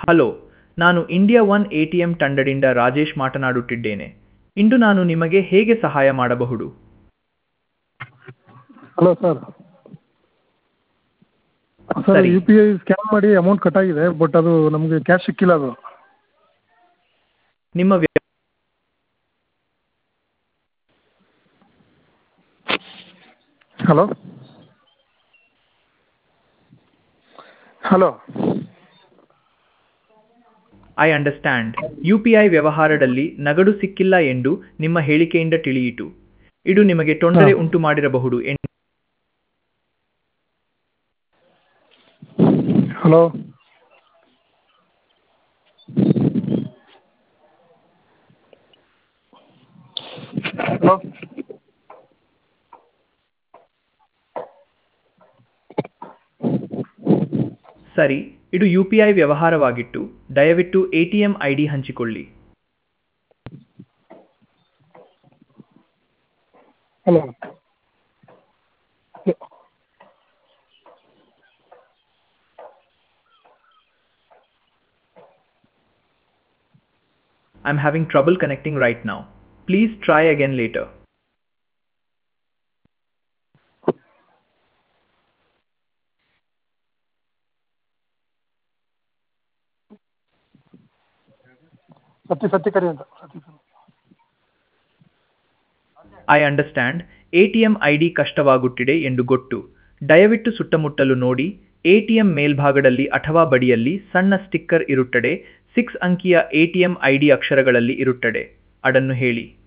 Hello ನಾನು India One A T M ತಂಡದಿಂದ ರಾಜೇಶ್ ಮಾತನಾಡುತ್ತಿದ್ದೇನೆ ಇಂದು ನಾನು ನಿಮಗೆ ಹೇಗೆ ಸಹಾಯ ಮಾಡಬಹುದು ಹಲೋ ಸರ್ ಸರ್ ಸರಿ. ಯು ಪಿ ಐ ಸ್ಕ್ಯಾನ್ ಮಾಡಿ ಅಮೌಂಟ್ ಕಟ್ಟಾಗಿದೆ ಬಟ್ ಅದು ನಮಗೆ ಕ್ಯಾಶ್ ಸಿಕ್ಕಿಲ್ಲ ಅದು ನಿಮ್ಮ ವ್ಯ- hello hello I understand U P I ವ್ಯವಹಾರದಲ್ಲಿ ನಗದು ಸಿಕ್ಕಿಲ್ಲ ಎಂದು ನಿಮ್ಮ ಹೇಳಿಕೆಯಿಂದ ತಿಳಿಯಿತು ಇದು ನಿಮಗೆ ತೊಂದರೆ ಹಾ. ಉಂಟು ಮಾಡಿರಬಹುದು ಎಂದು ಹಲೋ ಹಲೋ ಸರಿ ಇದು ಯು ಪಿ ಐ ವ್ಯವಹಾರವಾಗಿತ್ತು ದಯವಿಟ್ಟು A T M I D ಹಂಚಿಕೊಳ್ಳಿ hello I'm having trouble connecting right now. Please try again later. ಸತ್ಯ ಸತ್ಯ ಕರಿ ಅಂತ ಸತ್ಯ ಸತ್ಯ. I understand ATM I D ಕಷ್ಟವಾಗುತ್ತಿದೆ ಎಂದು ಗೊತ್ತು ದಯವಿಟ್ಟು ಸುತ್ತಮುತ್ತಲು ನೋಡಿ ಎಟಿಎಂ ಮೇಲ್ಭಾಗದಲ್ಲಿ ಅಥವಾ ಬಡಿಯಲ್ಲಿ ಸಣ್ಣ ಸ್ಟಿಕ್ಕರ್ ಇರುತ್ತದೆ ಸಿಕ್ಸ್ ಅಂಕಿಯ ಎಟಿಎಂ ಐ ಡಿ ಅಕ್ಷರಗಳಲ್ಲಿ ಇರುತ್ತದೆ ಅದನ್ನು ಹೇಳಿ